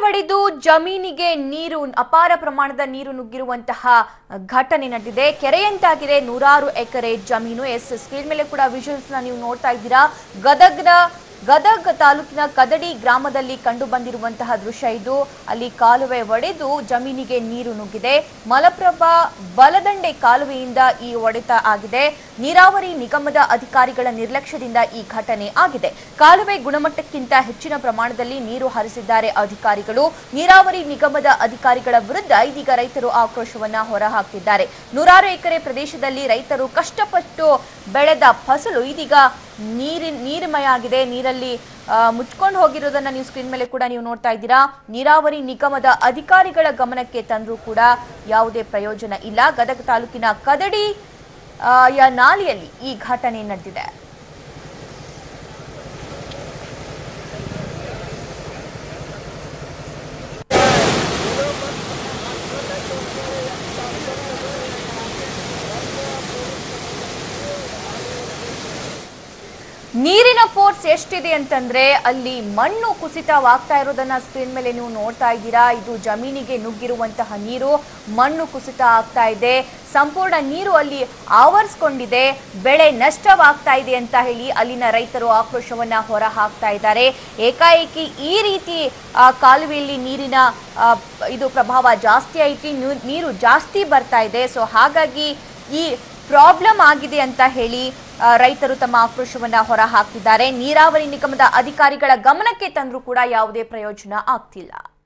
ಒಡೆದು ಜಮೀನಿಗೆ ನೀರು ಅಪಾರ ಪ್ರಮಾಣದ ನೀರು ನುಗ್ಗಿರುವಂತಹ ಘಟನೆ ನಡೆದಿದೆ ಕೆರೆಯಂತಾಗಿದೆ ನೂರಾರು ಎಕರೆ ಜಮೀನು ಎಸ್ ಸ್ಕ್ರೀನ್ ಮೇಲೆ ಕೂಡ ವಿಜುವಲ್ಸ್ ನೀವು ನೋಡ್ತಾ ಇದ್ದೀರಾ ಗದಗ್ನ ಗದಗ್ ತಾಲೂಕಿನ ಕದಡಿ ಗ್ರಾಮದಲ್ಲಿ ಕಂಡು ಬಂದಿರುವಂತಹ ದೃಶ್ಯ ಇದು ಅಲ್ಲಿ ಕಾಲುವೆ ಒಡೆದು ಜಮೀನಿಗೆ ನೀರು ನುಗ್ಗಿದೆ ಮಲಪ್ರಭಾ ಬಲದಂಡೆ ಕಾಲುವೆಯಿಂದ ಈ ಒಡೆತ ಆಗಿದೆ ನೀರಾವರಿ ನಿಗಮದ ಅಧಿಕಾರಿಗಳ ನಿರ್ಲಕ್ಷ್ಯದಿಂದ ಈ ಘಟನೆ ಆಗಿದೆ ಕಾಲುವೆ ಗುಣಮಟ್ಟಕ್ಕಿಂತ ಹೆಚ್ಚಿನ ಪ್ರಮಾಣದಲ್ಲಿ ನೀರು ಹರಿಸಿದ್ದಾರೆ ಅಧಿಕಾರಿಗಳು ನೀರಾವರಿ ನಿಗಮದ ಅಧಿಕಾರಿಗಳ ವಿರುದ್ಧ ಇದೀಗ ರೈತರು ಆಕ್ರೋಶವನ್ನ ಹೊರಹಾಕಿದ್ದಾರೆ ನೂರಾರು ಎಕರೆ ಪ್ರದೇಶದಲ್ಲಿ ರೈತರು ಕಷ್ಟಪಟ್ಟು ಬೆಳೆದ ಫಸಲು ಇದೀಗ ನೀರಿನ ನೀರ್ಮಯ ಆಗಿದೆ ನೀರಲ್ಲಿ ಆ, ಮುಚ್ಕೊಂಡು ಹೋಗಿರೋದನ್ನ ನೀವು ಸ್ಕ್ರೀನ್ ಮೇಲೆ ಕೂಡ ನೀವು ನೋಡ್ತಾ ಇದ್ದೀರಾ ನೀರಾವರಿ ನಿಗಮದ ಅಧಿಕಾರಿಗಳ ಗಮನಕ್ಕೆ ತಂದರೂ ಕೂಡ ಯಾವುದೇ ಪ್ರಯೋಜನ ಇಲ್ಲ ಗದಗ ತಾಲೂಕಿನ ಕದಡಿ ಆ, ಯ ನಾಲೆಯಲ್ಲಿ ಈ ಘಟನೆ ನಡೆದಿದೆ ನೀರಿನ ಫೋರ್ಸ್ ಎಷ್ಟಿದೆ ಅಂತಂದ್ರೆ ಅಲ್ಲಿ ಮಣ್ಣು ಕುಸಿತವಾಗ್ತಾ ಇರೋದನ್ನ ಸ್ಕ್ರೀನ್ ಮೇಲೆ ನೀವು ನೋಡ್ತಾ ಇದ್ದೀರಾ ಇದು ಜಮೀನಿಗೆ ನುಗ್ಗಿರುವಂತಹ ನೀರು ಮಣ್ಣು ಕುಸಿತ ಆಗ್ತಾ ಇದೆ ಸಂಪೂರ್ಣ ನೀರು ಅಲ್ಲಿ ಆವರಿಸ್ಕೊಂಡಿದೆ ಬೆಳೆ ನಷ್ಟವಾಗ್ತಾ ಇದೆ ಅಂತ ಹೇಳಿ ಅಲ್ಲಿನ ರೈತರು ಆಕ್ರೋಶವನ್ನ ಹೊರ ಹಾಕ್ತಾ ಇದ್ದಾರೆ ಏಕಾಏಕಿ ಈ ರೀತಿ ಆ, ಕಾಲುವೆಯಲ್ಲಿ ನೀರಿನ ಆ, ಇದು ಪ್ರಭಾವ ಜಾಸ್ತಿ ಐತಿ ನೀ- ನೀರು ಜಾಸ್ತಿ ಬರ್ತಾ ಇದೆ ಸೊ ಹಾಗಾಗಿ ಈ ಪ್ರಾಬ್ಲಮ್ ಆಗಿದೆ ಅಂತ ಹೇಳಿ ಆ, ರೈತರು ತಮ್ಮ ಆಕ್ರೋಶವನ್ನ ಹೊರ ಹಾಕ್ತಿದ್ದಾರೆ ನೀರಾವರಿ ನಿಗಮದ ಅಧಿಕಾರಿಗಳ ಗಮನಕ್ಕೆ ತಂದರೂ ಕೂಡ ಯಾವುದೇ ಪ್ರಯೋಜನ ಆಗ್ತಿಲ್ಲ